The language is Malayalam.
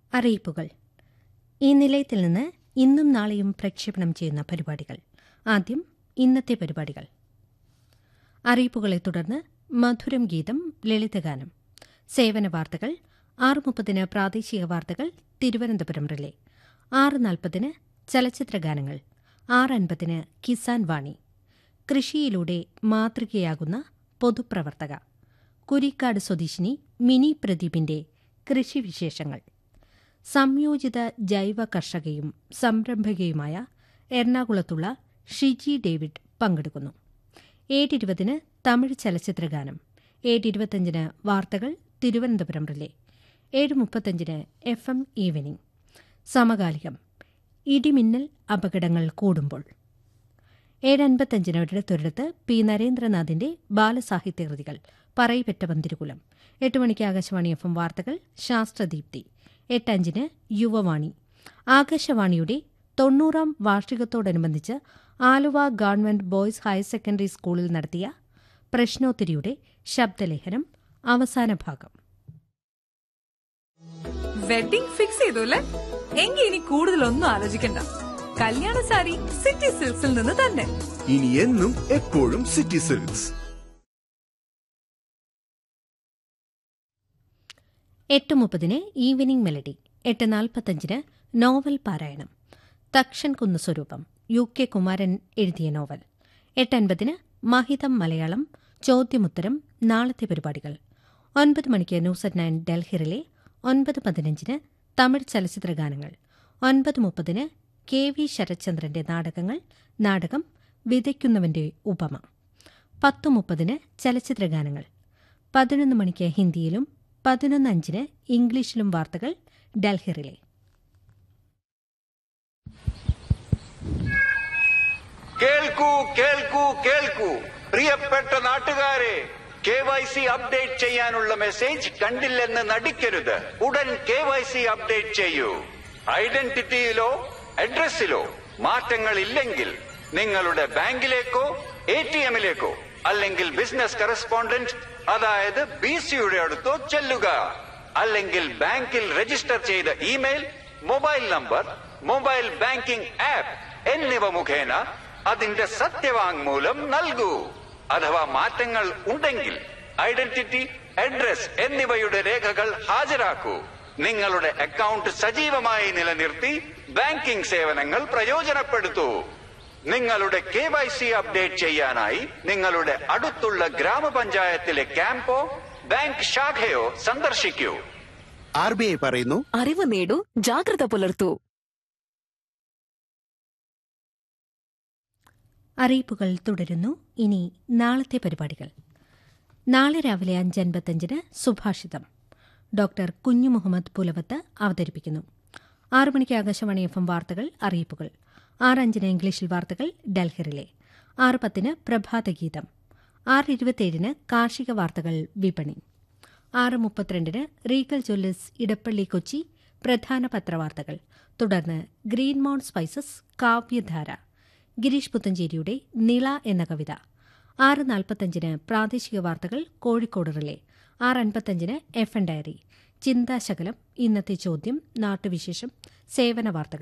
അറിയിപ്പുകൾ ഈ നിലയത്തിൽ നിന്ന് ഇന്നും നാളെയും പ്രക്ഷേപണം ചെയ്യുന്ന പരിപാടികൾ ആദ്യം ഇന്നത്തെ പരിപാടികൾ അറിയിപ്പുകളെ തുടർന്ന് മധുരം ഗീതം ലളിതഗാനം സേവന വാർത്തകൾ ആറ് മുപ്പതിന് പ്രാദേശിക വാർത്തകൾ തിരുവനന്തപുരം റിലേ ആറ് നാൽപ്പതിന് ചലച്ചിത്രഗാനങ്ങൾ ആറ് അൻപതിന് കിസാൻ വാണി കൃഷിയിലൂടെ മാതൃകയാകുന്ന പൊതുപ്രവർത്തക കുരിക്കാട് സ്വദേശിനി മിനി പ്രദീപിന്റെ കൃഷിവിശേഷങ്ങൾ സംയോജിത ജൈവ കർഷകയും സംരംഭകയുമായ എറണാകുളത്തുള്ള ഷിജി ഡേവിഡ് പങ്കെടുക്കുന്നു ഏഴിരുപതിന് തമിഴ് ചലച്ചിത്രഗാനം ഏഴിരുപത്തഞ്ചിന് വാർത്തകൾ തിരുവനന്തപുരം റിലേ ഏഴ് മുപ്പത്തഞ്ചിന് എഫ് എം ഈവനിംഗ് സമകാലികം ഇടിമിന്നൽ അപകടങ്ങൾ കൂടുമ്പോൾ ഏഴ് അൻപത്തഞ്ചിന് ഒരിടത്തൊരിടത്ത് പി നരേന്ദ്രനാഥിന്റെ ബാലസാഹിത്യകൃതികൾ പറയിപ്പറ്റ പന്തിരുകുലം എട്ട് മണിക്ക് ആകാശവാണി എഫ് എം വാർത്തകൾ ശാസ്ത്രദീപ്തി എട്ടഞ്ചിന് യുവവാണി ആകാശവാണിയുടെ തൊണ്ണൂറാം വാർഷികത്തോടനുബന്ധിച്ച് Aluva government boys higher secondary സ്കൂളിൽ നടത്തിയ പ്രശ്നോത്തരിയുടെ ശബ്ദലേഖനം അവസാന ഭാഗം വെഡിംഗ് ഫിക്സ് ചെയ്തു അല്ലേ എങ്കിൽ ഇനി കൂടുതലൊന്നും ആലോചിക്കണ്ട കല്യാണ സാരി സിറ്റി സിൽക്സിൽ നിന്ന് തന്നെ ഇനി എന്നും എപ്പോഴും സിറ്റി സിൽക്സ് എട്ട് മുപ്പതിന് ഈവനിംഗ് മെലഡി എട്ട് നാൽപ്പത്തഞ്ചിന് നോവൽ പാരായണം തക്ഷൻ കുന്ന് സ്വരൂപം യു കെ കുമാരൻ എഴുതിയ നോവൽ എട്ടൻപതിന് മഹിതം മലയാളം ചോദ്യമുത്തരം നാളത്തെ പരിപാടികൾ ഒൻപത് മണിക്ക് ന്യൂസ് അറ്റ് നയൻ ഡൽഹിറിലെ ഒൻപത് പതിനഞ്ചിന് തമിഴ് ചലച്ചിത്ര ഗാനങ്ങൾ ഒൻപത് മുപ്പതിന് കെ വി ശരത്ചന്ദ്രന്റെ നാടകങ്ങൾ നാടകം വിതയ്ക്കുന്നവന്റെ ഉപമ പത്ത് മുപ്പതിന് ചലച്ചിത്ര ഗാനങ്ങൾ പതിനൊന്ന് മണിക്ക് ഹിന്ദിയിലും പതിനൊന്ന് അഞ്ചിന് ഇംഗ്ലീഷിലും വാർത്തകൾ ഡൽഹിറിലെ കേൾക്കൂ കേൾക്കൂ കേൾക്കൂ പ്രിയപ്പെട്ട നാട്ടുകാരെ കെ വൈ സി അപ്ഡേറ്റ് ചെയ്യാനുള്ള മെസ്സേജ് കണ്ടില്ലെന്ന് നടിക്കരുത് ഉടൻ കെ വൈ സി അപ്ഡേറ്റ് ചെയ്യൂ ഐഡന്റിറ്റിയിലോ അഡ്രസ്സിലോ മാറ്റങ്ങൾ ഇല്ലെങ്കിൽ നിങ്ങളുടെ ബാങ്കിലേക്കോ എ ടി എമ്മിലേക്കോ അല്ലെങ്കിൽ ബിസിനസ് കറസ്പോണ്ടന്റ് അതായത് ബി സിയുടെ അടുത്തോ ചെല്ലുക അല്ലെങ്കിൽ ബാങ്കിൽ രജിസ്റ്റർ ചെയ്ത email mobile number mobile banking app എന്നിവ മുഖേന അതിന്റെ സത്യവാങ്മൂലം നൽകൂ അഥവാ മാറ്റങ്ങൾ ഉണ്ടെങ്കിൽ ഐഡന്റിറ്റി അഡ്രസ് എന്നിവയുടെ രേഖകൾ ഹാജരാക്കൂ നിങ്ങളുടെ അക്കൗണ്ട് സജീവമായി നിലനിർത്തി ബാങ്കിംഗ് സേവനങ്ങൾ പ്രയോജനപ്പെടുത്തൂ നിങ്ങളുടെ കെ വൈ സി അപ്ഡേറ്റ് ചെയ്യാനായി നിങ്ങളുടെ അടുത്തുള്ള ഗ്രാമപഞ്ചായത്തിലെ ക്യാമ്പോ ബാങ്ക് ശാഖയോ സന്ദർശിക്കൂ ആർ ബി ഐ പറയുന്നു അറിവ് നേടൂ ജാഗ്രത പുലർത്തൂ അറിയിപ്പുകൾ തുടരുന്നു ഇനി നാളത്തെ പരിപാടികൾ നാളെ രാവിലെ അഞ്ച് അൻപത്തഞ്ചിന് സുഭാഷിതം ഡോക്ടർ കുഞ്ഞു മുഹമ്മദ് പുലവത്ത് അവതരിപ്പിക്കുന്നു ആറു മണിക്ക് ആകാശവാണി എഫ് എം വാർത്തകൾ അറിയിപ്പുകൾ ആറ് അഞ്ചിന് ഇംഗ്ലീഷിൽ വാർത്തകൾ ഡൽഹിറിലെ ആറ് പത്തിന് പ്രഭാതഗീതം ആറ് ഇരുപത്തിയേഴിന് കാർഷിക വാർത്തകൾ വിപണി ആറ് മുപ്പത്തിരണ്ടിന് റീഗൽ ജ്വല്ലേഴ്സ് ഇടപ്പള്ളി കൊച്ചി പ്രധാന പത്രവാർത്തകൾ തുടർന്ന് ഗ്രീൻ മൗണ്ട് സ്പൈസസ് കാവ്യധാര ഗിരീഷ് പുത്തഞ്ചേരിയുടെ നിള എന്ന കവിത ആറ് നാൽപ്പത്തഞ്ചിന് പ്രാദേശിക വാർത്തകൾ കോഴിക്കോട് റിലേ ആറ് അൻപത്തഞ്ചിന് എഫ് എൻ ഡയറി ചിന്താശകലം ഇന്നത്തെ ചോദ്യം നാട്ടുവിശേഷം സേവന വാർത്തകൾ